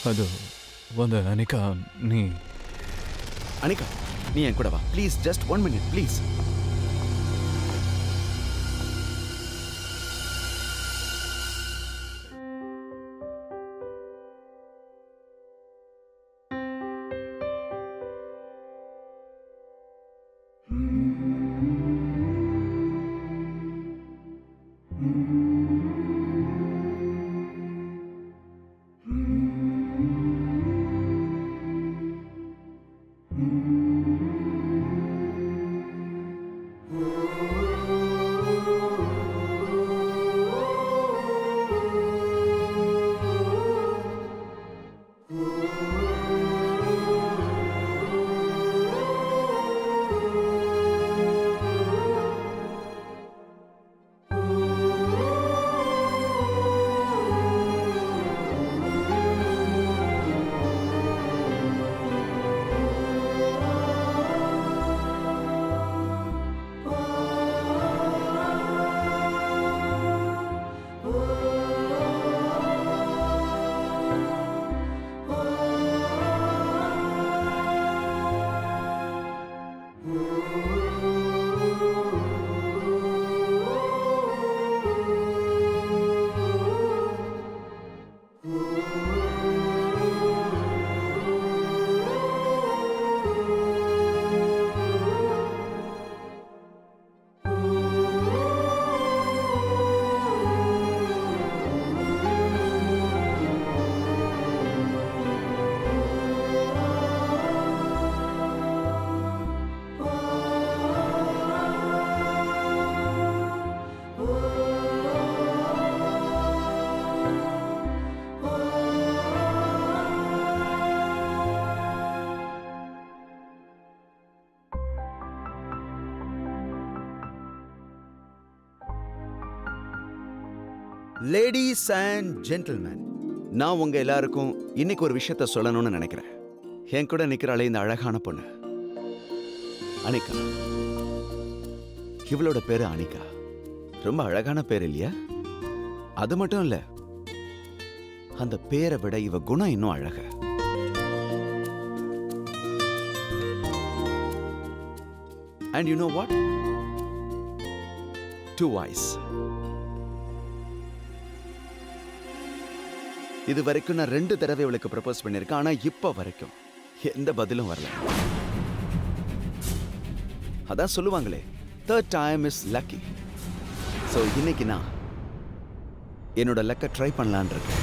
அது வந்து அனிகா நீ அனிகா நீ என் கூட வா please just one minute please ladies and gentlemen நான் உங்க எல்லாருக்கும் இன்னைக்கு ஒரு விஷயத்த சொல்லணும்னு நினைக்கிறேன் என் கூட நிக்கிறாளே இந்த அழகான பொண்ணு அனிகா இவளோட பேரு அனிகா ரொம்ப அழகான பேர் இல்லையா அது மட்டும் இல்ல அந்த பேரை விட இவ குணம் இன்னும் அழக and you know what to voice இது வரைக்கும் நான் ரெண்டு தடவை இவளுக்கு ப்ரப்போஸ் பண்ணியிருக்கேன் ஆனா இப்ப வரைக்கும் எந்த பதிலும் வரல அதான் சொல்லுவாங்களே third time is lucky so இன்னைக்கு நான் என்னோட லக்கை ட்ரை பண்ணலான் இருக்கேன்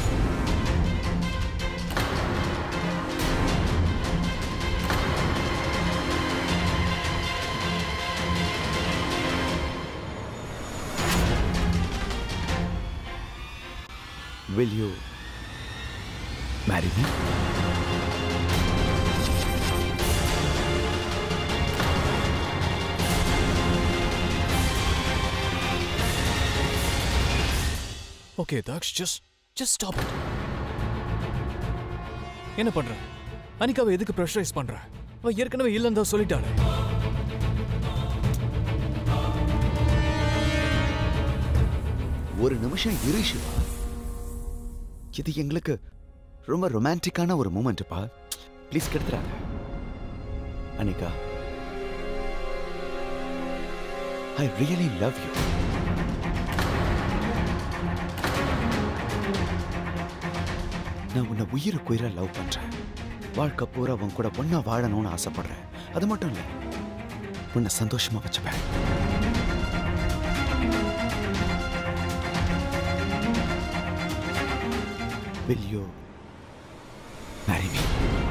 Will you marry me? Okay Daksh just just stop it என்ன பண்ற அனிகாவை எதுக்கு ப்ரெஷரைஸ் பண்ற அவ ஏற்கனவே இல்லைன்னு தான் சொல்லிட்டாளே ஒரு நிமிஷம் இரு சிவா இது எங்களுக்கு ரொம்ப ரொமான்டிக்கான ஒரு மூமெண்ட்ப்பா ப்ளீஸ் கெடுத்துறாங்க Anika I really love you நான் உன்னை உயிருக்கு உயிரா லவ் பண்றேன் வாழ்க்கை பூரா உன் கூட ஒண்ணா வாழணும்னு ஆசைப்படுறேன் அது மட்டும் இல்லை உன்னை சந்தோஷமா வச்சுப்பேன் Will you marry me?